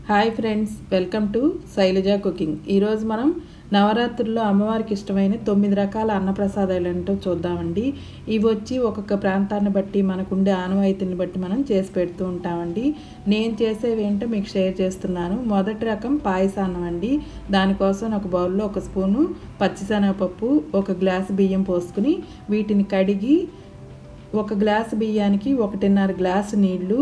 hi friends welcome to Shailaja cooking ఈరోజు మనం నవరాత్రుల్లో అమ్మవారికి ఇష్టమైన తొమ్మిది రకాల అన్నప్రసాదాలు ఏంటో చూద్దామండి ఇవి వచ్చి ఒక్కొక్క ప్రాంతాన్ని బట్టి మనకుండే ఆనవాయితీని బట్టి మనం చేసి పెడుతూ ఉంటామండి నేను చేసేవి ఏంటో మీకు షేర్ చేస్తున్నాను మొదటి రకం పాయసాన్నం అండి దానికోసం ఒక బౌల్లో ఒక స్పూను పచ్చిశనగపప్పు ఒక గ్లాస్ బియ్యం పోసుకుని వీటిని కడిగి ఒక గ్లాసు బియ్యానికి ఒకటిన్నర గ్లాసు నీళ్లు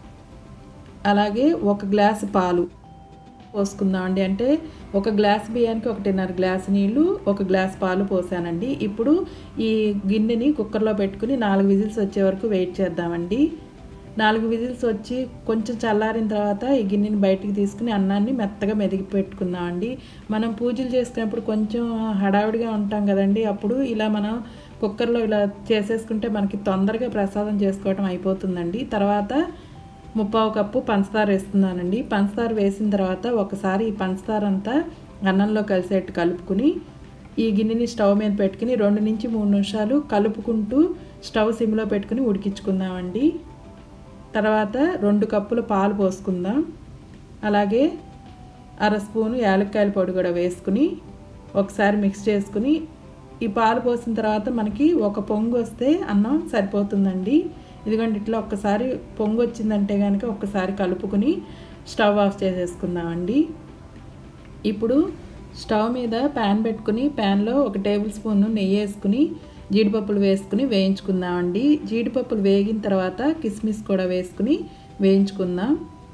అలాగే ఒక గ్లాసు పాలు పోసుకుందామండి అంటే ఒక గ్లాస్ బియ్యానికి ఒకటిన్నర గ్లాస్ నీళ్ళు ఒక గ్లాస్ పాలు పోసానండి ఇప్పుడు ఈ గిన్నెని కుక్కర్లో పెట్టుకుని నాలుగు విజిల్స్ వచ్చే వరకు వెయిట్ చేద్దామండి నాలుగు విజిల్స్ వచ్చి కొంచెం చల్లారిన తర్వాత ఈ గిన్నెని బయటికి తీసుకుని అన్నాన్ని మెత్తగా మెదిగి పెట్టుకుందామండి మనం పూజలు చేసుకున్నప్పుడు కొంచెం హడావిడిగా ఉంటాం కదండి అప్పుడు ఇలా మనం కుక్కర్లో ఇలా చేసేసుకుంటే మనకి తొందరగా ప్రసాదం చేసుకోవటం అయిపోతుందండి తర్వాత ముప్పావు కప్పు పంచదార వేస్తున్నానండి పంచదార వేసిన తర్వాత ఒకసారి ఈ పంచదార అంతా అన్నంలో కలిసేట్టు కలుపుకుని ఈ గిన్నెని స్టవ్ మీద పెట్టుకుని రెండు నుంచి మూడు నిమిషాలు కలుపుకుంటూ స్టవ్ సిమ్లో పెట్టుకుని ఉడికించుకుందామండి తర్వాత రెండు కప్పులు పాలు పోసుకుందాం అలాగే అర స్పూను యాలక్కాయల పొడి కూడా వేసుకుని ఒకసారి మిక్స్ చేసుకుని ఈ పాలు పోసిన తర్వాత మనకి ఒక పొంగు వస్తే అన్నం సరిపోతుందండి ఇదిగోండి ఇట్లా ఒక్కసారి పొంగు వచ్చిందంటే కనుక ఒక్కసారి కలుపుకుని స్టవ్ ఆఫ్ చేసేసుకుందామండి ఇప్పుడు స్టవ్ మీద ప్యాన్ పెట్టుకుని ప్యాన్లో ఒక టేబుల్ స్పూన్ నెయ్యి వేసుకుని జీడిపప్పులు వేసుకుని వేయించుకుందామండి జీడిపప్పులు వేగిన తర్వాత కిస్మిస్ కూడా వేసుకుని వేయించుకుందాం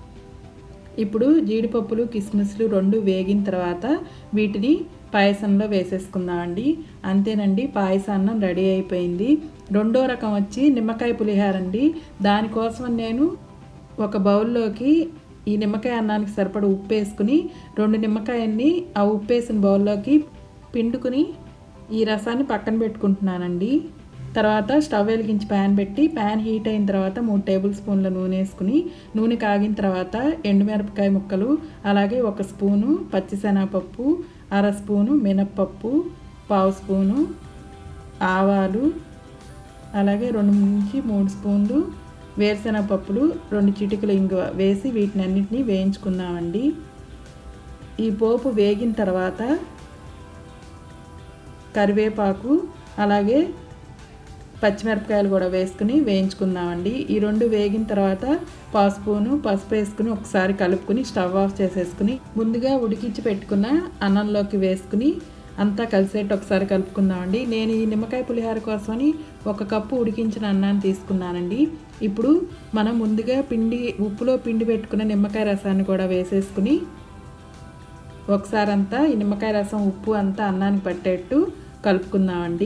ఇప్పుడు జీడిపప్పులు కిస్మిస్లు రెండు వేగిన తర్వాత వీటిని పాయసంలో వేసేసుకుందామండి అంతేనండి పాయసాన్నం రెడీ అయిపోయింది రెండో రకం వచ్చి నిమ్మకాయ పులిహార అండి దానికోసం నేను ఒక బౌల్లోకి ఈ నిమ్మకాయ అన్నానికి సరిపడ ఉప్పు వేసుకుని రెండు నిమ్మకాయల్ని ఆ ఉప్పు వేసిన బౌల్లోకి పిండుకుని ఈ రసాన్ని పక్కన పెట్టుకుంటున్నానండి తర్వాత స్టవ్ వెలిగించి ప్యాన్ పెట్టి ప్యాన్ హీట్ అయిన తర్వాత మూడు టేబుల్ స్పూన్ల నూనె వేసుకుని నూనె కాగిన తర్వాత ఎండుమిరపకాయ ముక్కలు అలాగే ఒక స్పూను పచ్చిశనగపప్పు అర స్పూను మినప్పప్పు పావు స్పూను ఆవాలు అలాగే రెండు నుంచి మూడు స్పూన్లు వేరుశెనగ పప్పులు రెండు చిటికలు ఇంగువ వేసి వీటిని అన్నింటినీ వేయించుకుందామండి ఈ పోపు వేగిన తర్వాత కరివేపాకు అలాగే పచ్చిమిరపకాయలు కూడా వేసుకుని వేయించుకుందామండి ఈ రెండు వేగిన తర్వాత పసుపును పసుపు వేసుకుని ఒకసారి కలుపుకుని స్టవ్ ఆఫ్ చేసేసుకుని ముందుగా ఉడికించి పెట్టుకున్న అన్నంలోకి వేసుకుని అంతా కలిసేట్టు ఒకసారి కలుపుకుందామండి నేను ఈ నిమ్మకాయ పులిహార కోసమని ఒక కప్పు ఉడికించిన అన్నాన్ని తీసుకున్నానండి ఇప్పుడు మనం ముందుగా పిండి ఉప్పులో పిండి పెట్టుకున్న నిమ్మకాయ రసాన్ని కూడా వేసేసుకుని ఒకసారి అంతా ఈ నిమ్మకాయ రసం ఉప్పు అంతా అన్నానికి పట్టేట్టు కలుపుకుందామండి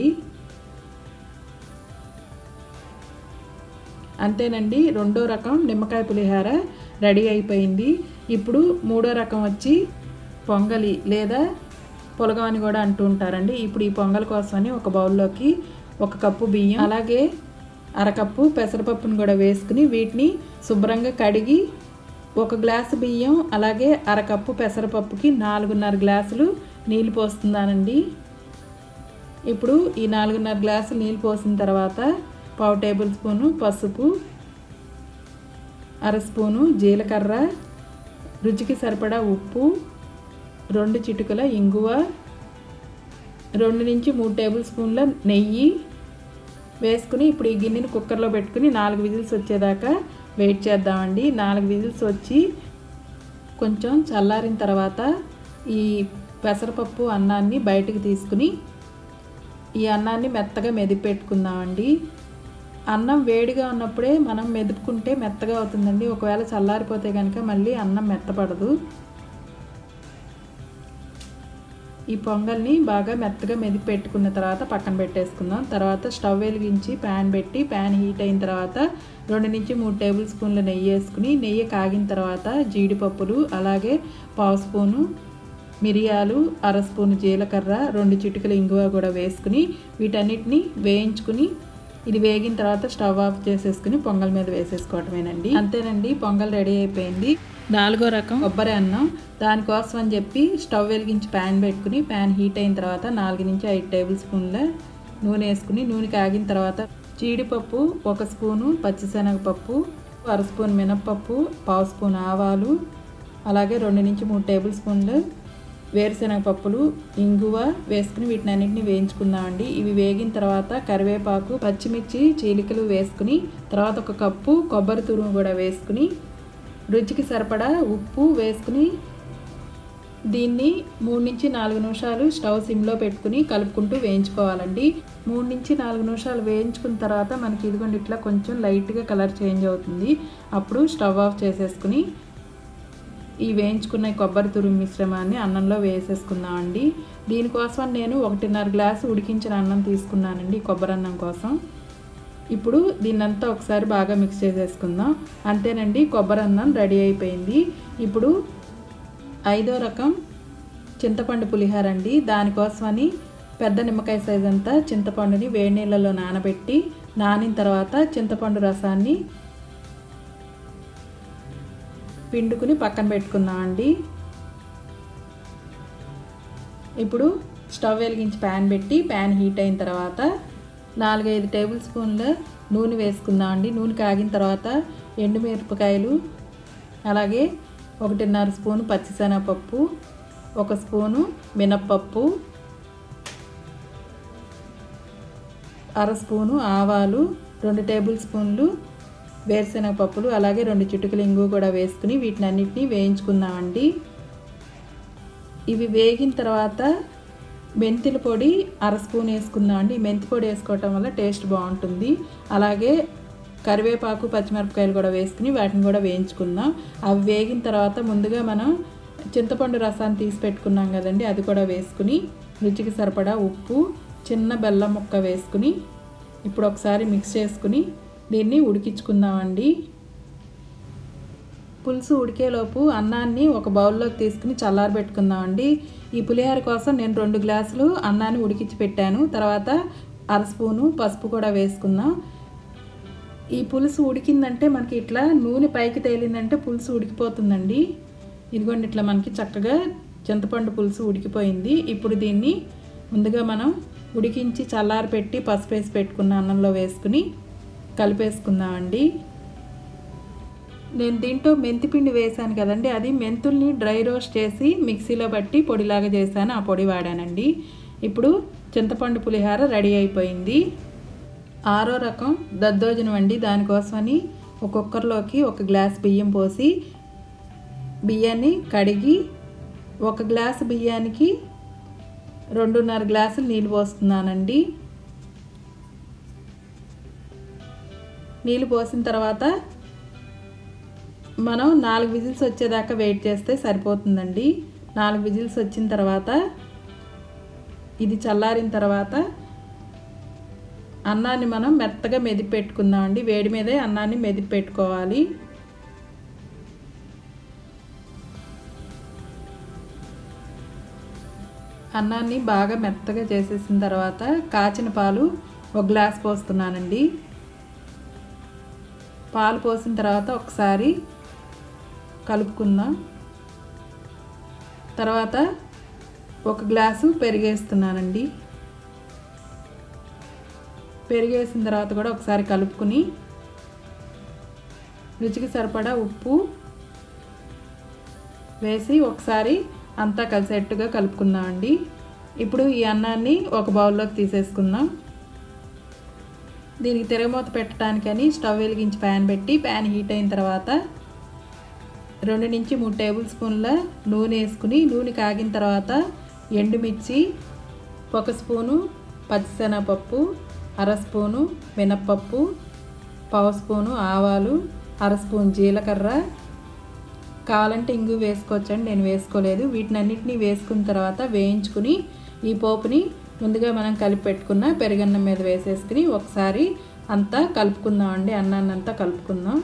అంతేనండి రెండో రకం నిమ్మకాయ పులిహార రెడీ అయిపోయింది ఇప్పుడు మూడో రకం వచ్చి పొంగలి లేదా పులగం అని కూడా అంటూ ఉంటారండి ఇప్పుడు ఈ పొంగల్ కోసమని ఒక బౌల్లోకి ఒక కప్పు బియ్యం అలాగే అరకప్పు పెసరపప్పును కూడా వేసుకుని వీటిని శుభ్రంగా కడిగి ఒక గ్లాసు బియ్యం అలాగే అరకప్పు పెసరపప్పుకి నాలుగున్నర గ్లాసులు నీళ్ళు పోస్తున్నానండి ఇప్పుడు ఈ నాలుగున్నర గ్లాసులు నీళ్ళు పోసిన తర్వాత పావు టేబుల్ స్పూను పసుపు అర స్పూను జీలకర్ర రుచికి సరిపడా ఉప్పు రెండు చిటుకల ఇంగువ రెండు నుంచి మూడు టేబుల్ స్పూన్ల నెయ్యి వేసుకుని ఇప్పుడు ఈ గిన్నెని కుక్కర్లో పెట్టుకుని నాలుగు విజిల్స్ వచ్చేదాకా వెయిట్ చేద్దామండి నాలుగు విజిల్స్ వచ్చి కొంచెం చల్లారిన తర్వాత ఈ పెసరపప్పు అన్నాన్ని బయటకు తీసుకుని ఈ అన్నాన్ని మెత్తగా మెదిపి పెట్టుకుందామండి అన్నం వేడిగా ఉన్నప్పుడే మనం మెదుపుకుంటే మెత్తగా అవుతుందండి ఒకవేళ చల్లారిపోతే కనుక మళ్ళీ అన్నం మెత్తపడదు ఈ పొంగల్ని బాగా మెత్తగా మెదిపి పెట్టుకున్న తర్వాత పక్కన పెట్టేసుకుందాం తర్వాత స్టవ్ వెలిగించి ప్యాన్ పెట్టి ప్యాన్ హీట్ అయిన తర్వాత రెండు నుంచి మూడు టేబుల్ స్పూన్ల నెయ్యి వేసుకుని నెయ్యి కాగిన తర్వాత జీడిపప్పులు అలాగే పావు స్పూను మిరియాలు అర స్పూను జీలకర్ర రెండు చిటికలు ఇంగువ కూడా వేసుకుని వీటన్నిటిని వేయించుకుని ఇది వేగిన తర్వాత స్టవ్ ఆఫ్ చేసేసుకుని పొంగల్ మీద వేసేసుకోవటమేనండి అంతేనండి పొంగల్ రెడీ అయిపోయింది నాలుగో రకం కొబ్బరి అన్నం దానికోసం అని చెప్పి స్టవ్ వెలిగించి ప్యాన్ పెట్టుకుని ప్యాన్ హీట్ అయిన తర్వాత నాలుగు నుంచి ఐదు టేబుల్ స్పూన్ల నూనె వేసుకుని నూనె కాగిన తర్వాత జీడిపప్పు ఒక స్పూను పచ్చిశనగపప్పు అర స్పూన్ మినప్పప్పు పావు స్పూన్ ఆవాలు అలాగే రెండు నుంచి మూడు టేబుల్ స్పూన్లు వేరుశనగ పప్పులు ఇంగువ వేసుకుని వీటిని అన్నింటినీ వేయించుకుందామండి ఇవి వేగిన తర్వాత కరివేపాకు పచ్చిమిర్చి చీలికలు వేసుకుని తర్వాత ఒక కప్పు కొబ్బరి తురుము కూడా వేసుకుని రుచికి సరిపడా ఉప్పు వేసుకుని దీన్ని మూడు నుంచి నాలుగు నిమిషాలు స్టవ్ సిమ్లో పెట్టుకుని కలుపుకుంటూ వేయించుకోవాలండి మూడు నుంచి నాలుగు నిమిషాలు వేయించుకున్న తర్వాత మనకి ఇదిగోండి ఇట్లా కొంచెం లైట్గా కలర్ చేంజ్ అవుతుంది అప్పుడు స్టవ్ ఆఫ్ చేసేసుకుని ఈ వేయించుకున్న కొబ్బరి తురుము మిశ్రమాన్ని అన్నంలో వేసేసుకుందామండి దీనికోసం నేను ఒకటిన్నర గ్లాసు ఉడికించిన అన్నం తీసుకున్నానండి కొబ్బరి అన్నం కోసం ఇప్పుడు దీన్నంతా ఒకసారి బాగా మిక్స్ చేసేసుకుందాం అంతేనండి కొబ్బరి అన్నం రెడీ అయిపోయింది ఇప్పుడు ఐదో రకం చింతపండు పులిహార అండి దానికోసమని పెద్ద నిమ్మకాయ సైజ్ అంతా చింతపండుని వేడి నీళ్ళలో నానబెట్టి నానిన తర్వాత చింతపండు రసాన్ని పిండుకుని పక్కన పెట్టుకుందామండి ఇప్పుడు స్టవ్ వెలిగించి ప్యాన్ పెట్టి ప్యాన్ హీట్ అయిన తర్వాత నాలుగైదు టేబుల్ స్పూన్ల నూనె వేసుకుందామండి నూనె కాగిన తర్వాత ఎండుమిరపకాయలు అలాగే ఒకటిన్నర స్పూను పచ్చిశనగపప్పు ఒక స్పూను మినప్పప్పు అర స్పూను ఆవాలు రెండు టేబుల్ స్పూన్లు వేరుశనగ పప్పులు అలాగే రెండు చిటుకులు ఇంగు కూడా వేసుకుని వీటిని అన్నిటినీ వేయించుకుందామండి ఇవి వేగిన తర్వాత మెంతుల పొడి అర స్పూన్ వేసుకుందామండి మెంతి పొడి వేసుకోవటం వల్ల టేస్ట్ బాగుంటుంది అలాగే కరివేపాకు పచ్చిమిరపకాయలు కూడా వేసుకుని వాటిని కూడా వేయించుకుందాం అవి వేగిన తర్వాత ముందుగా మనం చింతపండు రసాన్ని తీసి పెట్టుకున్నాం కదండి అది కూడా వేసుకుని రుచికి సరిపడా ఉప్పు చిన్న బెల్లం ముక్క వేసుకుని ఇప్పుడు ఒకసారి మిక్స్ చేసుకుని దీన్ని ఉడికించుకుందామండి పులుసు ఉడికేలోపు అన్నాన్ని ఒక బౌల్లోకి తీసుకుని చల్లారబెట్టుకుందామండి ఈ పులిహోర కోసం నేను రెండు గ్లాసులు అన్నాన్ని ఉడికించి పెట్టాను తర్వాత అర స్పూను పసుపు కూడా వేసుకుందాం ఈ పులుసు ఉడికిందంటే మనకి ఇట్లా నూనె పైకి తేలిందంటే పులుసు ఉడికిపోతుందండి ఇదిగోండి ఇట్లా మనకి చక్కగా చింతపండు పులుసు ఉడికిపోయింది ఇప్పుడు దీన్ని ముందుగా మనం ఉడికించి చల్లారి పెట్టి పసుపు వేసి పెట్టుకున్న అన్నంలో వేసుకుని కలిపేసుకుందామండి నేను దీంట్లో మెంతిపిండి వేశాను కదండి అది మెంతుల్ని డ్రై రోస్ట్ చేసి మిక్సీలో బట్టి పొడిలాగా చేశాను ఆ పొడి వాడానండి ఇప్పుడు చింతపండు పులిహార రెడీ అయిపోయింది ఆరో రకం దద్దోజనం అండి దానికోసమని ఒక కుక్కర్లోకి ఒక గ్లాస్ బియ్యం పోసి బియ్యాన్ని కడిగి ఒక గ్లాసు బియ్యానికి రెండున్నర గ్లాసులు నీళ్ళు పోస్తున్నానండి నీళ్ళు పోసిన తర్వాత మనం నాలుగు విజిల్స్ వచ్చేదాకా వెయిట్ చేస్తే సరిపోతుందండి నాలుగు విజిల్స్ వచ్చిన తర్వాత ఇది చల్లారిన తర్వాత అన్నాన్ని మనం మెత్తగా మెదిపి పెట్టుకుందామండి వేడి మీదే అన్నాన్ని మెదిపి పెట్టుకోవాలి అన్నాన్ని బాగా మెత్తగా చేసేసిన తర్వాత కాచిన పాలు ఒక గ్లాస్ పోస్తున్నానండి పాలు పోసిన తర్వాత ఒకసారి కలుపుకుందాం తర్వాత ఒక గ్లాసు పెరిగేస్తున్నానండి పెరిగేసిన తర్వాత కూడా ఒకసారి కలుపుకుని రుచికి సరిపడా ఉప్పు వేసి ఒకసారి అంతా కలిసేట్టుగా కలుపుకుందామండి ఇప్పుడు ఈ అన్నాన్ని ఒక బౌల్లోకి తీసేసుకుందాం దీనికి తిరగమూత పెట్టడానికని స్టవ్ వెలిగించి ప్యాన్ పెట్టి ప్యాన్ హీట్ అయిన తర్వాత రెండు నుంచి మూడు టేబుల్ స్పూన్ల నూనె వేసుకుని నూనె కాగిన తర్వాత ఎండుమిర్చి ఒక స్పూను పచ్చిశనగపప్పు అర స్పూను మినప్పప్పు పావు స్పూను ఆవాలు అర స్పూన్ జీలకర్ర కావాలంటే ఇంగు వేసుకోవచ్చండి నేను వేసుకోలేదు వీటిని అన్నిటినీ వేసుకున్న తర్వాత వేయించుకుని ఈ పోపుని ముందుగా మనం కలిపి పెట్టుకున్న పెరుగన్నం మీద వేసేసుకుని ఒకసారి అంతా కలుపుకుందాం అండి అన్నాన్ని అంతా కలుపుకుందాం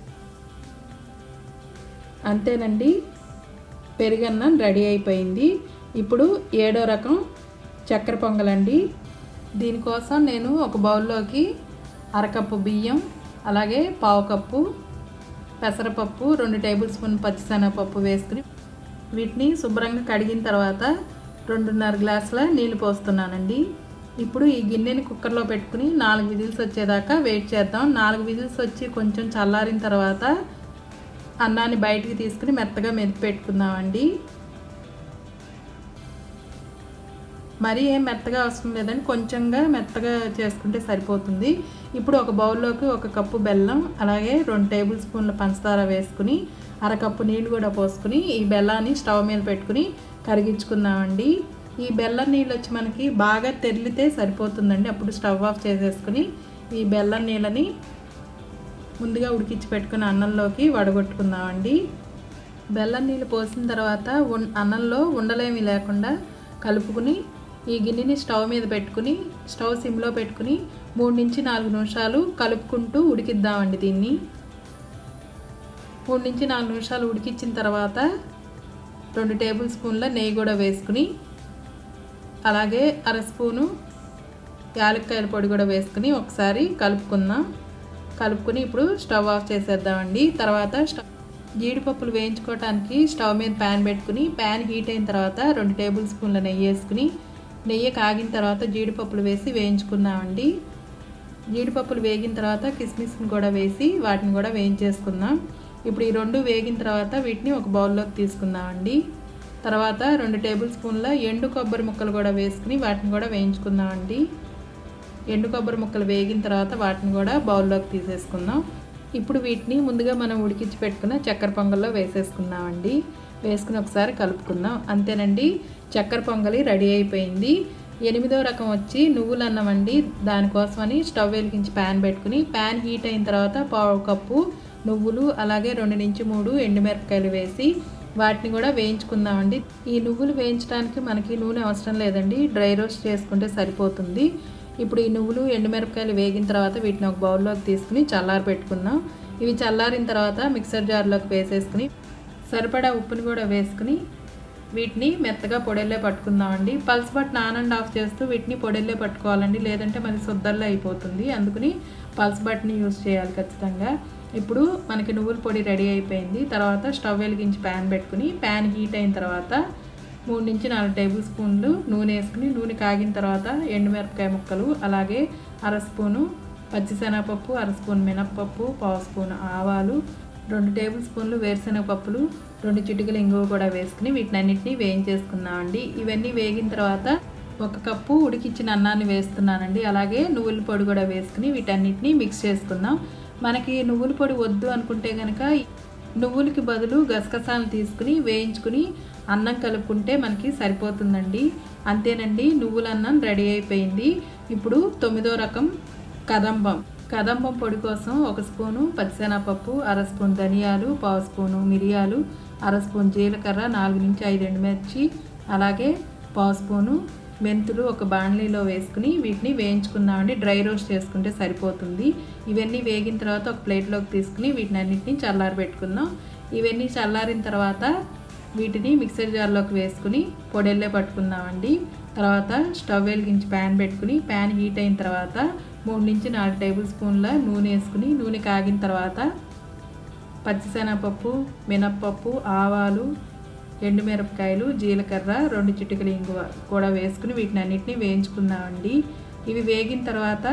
అంతేనండి పెరుగన్నం రెడీ అయిపోయింది ఇప్పుడు ఏడో రకం చక్కెర పొంగలండి దీనికోసం నేను ఒక బౌల్లోకి అరకప్పు బియ్యం అలాగే పావు కప్పు పెసరపప్పు రెండు టేబుల్ స్పూన్ పచ్చిశనగపప్పు వేసుకుని వీటిని శుభ్రంగా కడిగిన తర్వాత రెండున్నర గ్లాసుల నీళ్ళు పోస్తున్నానండి ఇప్పుడు ఈ గిన్నెని కుక్కర్లో పెట్టుకుని నాలుగు విజిల్స్ వచ్చేదాకా వెయిట్ చేద్దాం నాలుగు విజిల్స్ వచ్చి కొంచెం చల్లారిన తర్వాత అన్నాన్ని బయటికి తీసుకుని మెత్తగా మెదిపి పెట్టుకుందామండి మరీ ఏం మెత్తగా అవసరం లేదండి కొంచెంగా మెత్తగా చేసుకుంటే సరిపోతుంది ఇప్పుడు ఒక బౌల్లోకి ఒక కప్పు బెల్లం అలాగే రెండు టేబుల్ స్పూన్ల పంచదార వేసుకుని అరకప్పు నీళ్ళు కూడా పోసుకుని ఈ బెల్లాన్ని స్టవ్ మీద పెట్టుకుని కరిగించుకుందామండి ఈ బెల్లం నీళ్ళు వచ్చి మనకి బాగా తెరిలితే సరిపోతుందండి అప్పుడు స్టవ్ ఆఫ్ చేసేసుకుని ఈ బెల్లం నీళ్ళని ముందుగా ఉడికించి పెట్టుకుని అన్నంలోకి వడగొట్టుకుందామండి బెల్లం నీళ్ళు పోసిన తర్వాత అన్నంలో ఉండలేమి లేకుండా కలుపుకుని ఈ గిన్నెని స్టవ్ మీద పెట్టుకుని స్టవ్ సిమ్లో పెట్టుకుని మూడు నుంచి నాలుగు నిమిషాలు కలుపుకుంటూ ఉడికిద్దామండి దీన్ని మూడు నుంచి నాలుగు నిమిషాలు ఉడికించిన తర్వాత రెండు టేబుల్ స్పూన్ల నెయ్యి కూడా వేసుకుని అలాగే అర స్పూను యాలక్కాయల పొడి కూడా వేసుకుని ఒకసారి కలుపుకుందాం కలుపుకుని ఇప్పుడు స్టవ్ ఆఫ్ చేసేద్దామండి తర్వాత స్టవ్ జీడిపప్పులు వేయించుకోవడానికి స్టవ్ మీద ప్యాన్ పెట్టుకుని ప్యాన్ హీట్ అయిన తర్వాత రెండు టేబుల్ స్పూన్ల నెయ్యి వేసుకుని నెయ్యి కాగిన తర్వాత జీడిపప్పులు వేసి వేయించుకుందామండి జీడిపప్పులు వేగిన తర్వాత కిస్మిస్ని కూడా వేసి వాటిని కూడా వేయించేసుకుందాం ఇప్పుడు ఈ రెండు వేగిన తర్వాత వీటిని ఒక బౌల్లోకి తీసుకుందామండి తర్వాత రెండు టేబుల్ స్పూన్ల ఎండు కొబ్బరి ముక్కలు కూడా వేసుకుని వాటిని కూడా వేయించుకుందామండి ఎండు కొబ్బరి ముక్కలు వేగిన తర్వాత వాటిని కూడా బౌల్లోకి తీసేసుకుందాం ఇప్పుడు వీటిని ముందుగా మనం ఉడికించి పెట్టుకున్న చక్కెర పొంగల్లో వేసేసుకుందామండి వేసుకుని ఒకసారి కలుపుకుందాం అంతేనండి చక్కెర పొంగలి రెడీ అయిపోయింది ఎనిమిదో రకం వచ్చి నువ్వులు అన్నం అండి దానికోసమని స్టవ్ వెలిగించి ప్యాన్ పెట్టుకుని ప్యాన్ హీట్ అయిన తర్వాత పావు కప్పు నువ్వులు అలాగే రెండు నుంచి మూడు ఎండుమిరపకాయలు వేసి వాటిని కూడా వేయించుకుందామండి ఈ నువ్వులు వేయించడానికి మనకి నూనె అవసరం లేదండి డ్రై రోస్ట్ చేసుకుంటే సరిపోతుంది ఇప్పుడు ఈ నువ్వులు ఎండుమిరపకాయలు వేగిన తర్వాత వీటిని ఒక బౌల్లోకి తీసుకుని చల్లారి పెట్టుకుందాం ఇవి చల్లారిన తర్వాత మిక్సర్ జార్లోకి వేసేసుకుని సరిపడా ఉప్పుని కూడా వేసుకుని వీటిని మెత్తగా పొడెల్లే పట్టుకుందామండి pulse but on and off చేస్తూ వీటిని పొడెల్లే పట్టుకోవాలండి లేదంటే మరి శుద్ధల్లో అయిపోతుంది అందుకని పల్స్ బట్ని యూస్ చేయాలి ఖచ్చితంగా ఇప్పుడు మనకి నువ్వుల పొడి రెడీ అయిపోయింది తర్వాత స్టవ్ వెలిగించి ప్యాన్ పెట్టుకుని ప్యాన్ హీట్ అయిన తర్వాత మూడు నుంచి నాలుగు టేబుల్ స్పూన్లు నూనె వేసుకుని నూనె కాగిన తర్వాత ఎండుమిరపకాయ ముక్కలు అలాగే అర స్పూను పచ్చిశనగపప్పు అర స్పూన్ మినప్పప్పు పావు స్పూన్ ఆవాలు రెండు టేబుల్ స్పూన్లు వేరుశనగ పప్పులు రెండు చిటికలు ఇంగువ కూడా వేసుకుని వీటినన్నింటినీ వేయించేసుకుందామండి ఇవన్నీ వేగిన తర్వాత ఒక కప్పు ఉడికిచ్చిన అన్నాన్ని వేస్తున్నానండి అలాగే నువ్వుల పొడి కూడా వేసుకుని వీటన్నిటిని మిక్స్ చేసుకుందాం మనకి నువ్వుల పొడి వద్దు అనుకుంటే కనుక నువ్వులకి బదులు గసగసాలను తీసుకుని వేయించుకుని అన్నం కలుపుకుంటే మనకి సరిపోతుందండి అంతేనండి నువ్వుల అన్నం రెడీ అయిపోయింది ఇప్పుడు తొమ్మిదో రకం కదంబం కదంబం పొడి కోసం ఒక స్పూను పచ్చిశనగపప్పు అర స్పూన్ ధనియాలు పావు స్పూను మిరియాలు అర స్పూన్ జీలకర్ర నాలుగు నుంచి ఐదు ఎండుమిర్చి అలాగే పావు స్పూను మెంతులు ఒక బాణలీలో వేసుకుని వీటిని వేయించుకుందామండి డ్రై రోస్ట్ చేసుకుంటే సరిపోతుంది ఇవన్నీ వేగిన తర్వాత ఒక ప్లేట్లోకి తీసుకుని వీటిని అన్నింటినీ చల్లారి పెట్టుకుందాం ఇవన్నీ చల్లారిన తర్వాత వీటిని మిక్సర్ జార్లోకి వేసుకుని పొడెల్లే పట్టుకుందామండి తర్వాత స్టవ్ వెలిగించి ప్యాన్ పెట్టుకుని ప్యాన్ హీట్ అయిన తర్వాత మూడు నుంచి నాలుగు టేబుల్ స్పూన్ల నూనె వేసుకుని నూనె కాగిన తర్వాత పచ్చిశనగపప్పు మినప్పప్పు ఆవాలు ఎండుమిరపకాయలు జీలకర్ర రెండు చిటికలు ఇంగువ కూడా వేసుకుని వీటిని అన్నిటిని వేయించుకుందామండి ఇవి వేగిన తర్వాత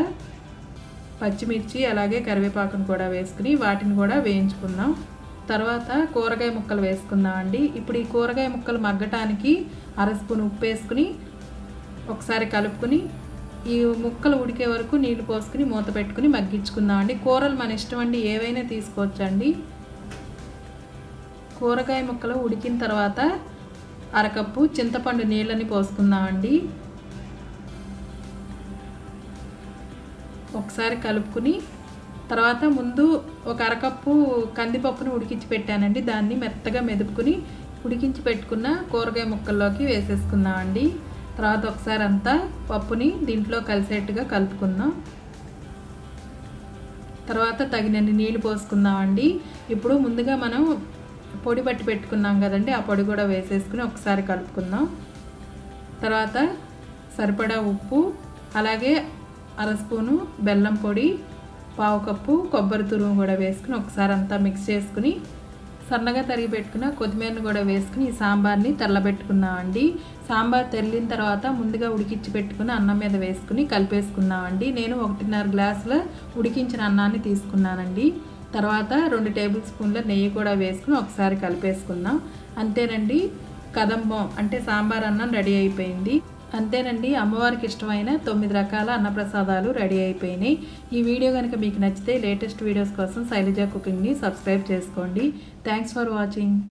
పచ్చిమిర్చి అలాగే కరివేపాకును కూడా వేసుకుని వాటిని కూడా వేయించుకుందాం తర్వాత కూరగాయ ముక్కలు వేసుకుందామండి ఇప్పుడు ఈ కూరగాయ ముక్కలు మగ్గటానికి అర స్పూన్ ఉప్పు వేసుకుని ఒకసారి కలుపుకుని ఈ ముక్కలు ఉడికే వరకు నీళ్లు పోసుకుని మూత పెట్టుకుని మగ్గించుకుందామండి కూరలు మన ఇష్టం అండి ఏవైనా తీసుకోవచ్చండి కూరగాయ ముక్కలు ఉడికిన తర్వాత అరకప్పు చింతపండు నీళ్ళని పోసుకుందామండి ఒకసారి కలుపుకుని తర్వాత ముందు ఒక అరకప్పు కందిపప్పును ఉడికించి పెట్టానండి దాన్ని మెత్తగా మెదుపుకుని ఉడికించి పెట్టుకున్న కూరగాయ ముక్కల్లోకి వేసేసుకుందామండి తర్వాత ఒకసారి అంతా పప్పుని దీంట్లో కలిసేట్టుగా కలుపుకుందాం తర్వాత తగినన్ని నీళ్ళు పోసుకుందామండి ఇప్పుడు ముందుగా మనం పొడి పట్టి పెట్టుకున్నాం కదండి ఆ పొడి కూడా వేసేసుకుని ఒకసారి కలుపుకుందాం తర్వాత సరిపడా ఉప్పు అలాగే అర స్పూను బెల్లం పొడి పావు కప్పు కొబ్బరి తురుము కూడా వేసుకుని ఒకసారి అంతా మిక్స్ చేసుకుని సన్నగా తరిగి పెట్టుకున్న కొత్తిమీరను కూడా వేసుకుని ఈ సాంబార్ని తెల్లబెట్టుకున్నామండి సాంబార్ తెల్లిన తర్వాత ముందుగా ఉడికించి పెట్టుకుని అన్నం మీద వేసుకుని కలిపేసుకున్నామండి నేను ఒకటిన్నర గ్లాసుల ఉడికించిన అన్నాన్ని తీసుకున్నానండి తర్వాత రెండు టేబుల్ స్పూన్ల నెయ్యి కూడా వేసుకుని ఒకసారి కలిపేసుకుందాం అంతేనండి కదంబం అంటే సాంబార్ అన్నం రెడీ అయిపోయింది అంతేనండి అమ్మవారికి ఇష్టమైన తొమ్మిది రకాల అన్నప్రసాదాలు రెడీ అయిపోయినాయి ఈ వీడియో కనుక మీకు నచ్చితే లేటెస్ట్ వీడియోస్ కోసం శైలజ కుకింగ్ని సబ్స్క్రైబ్ చేసుకోండి థ్యాంక్స్ ఫర్ వాచింగ్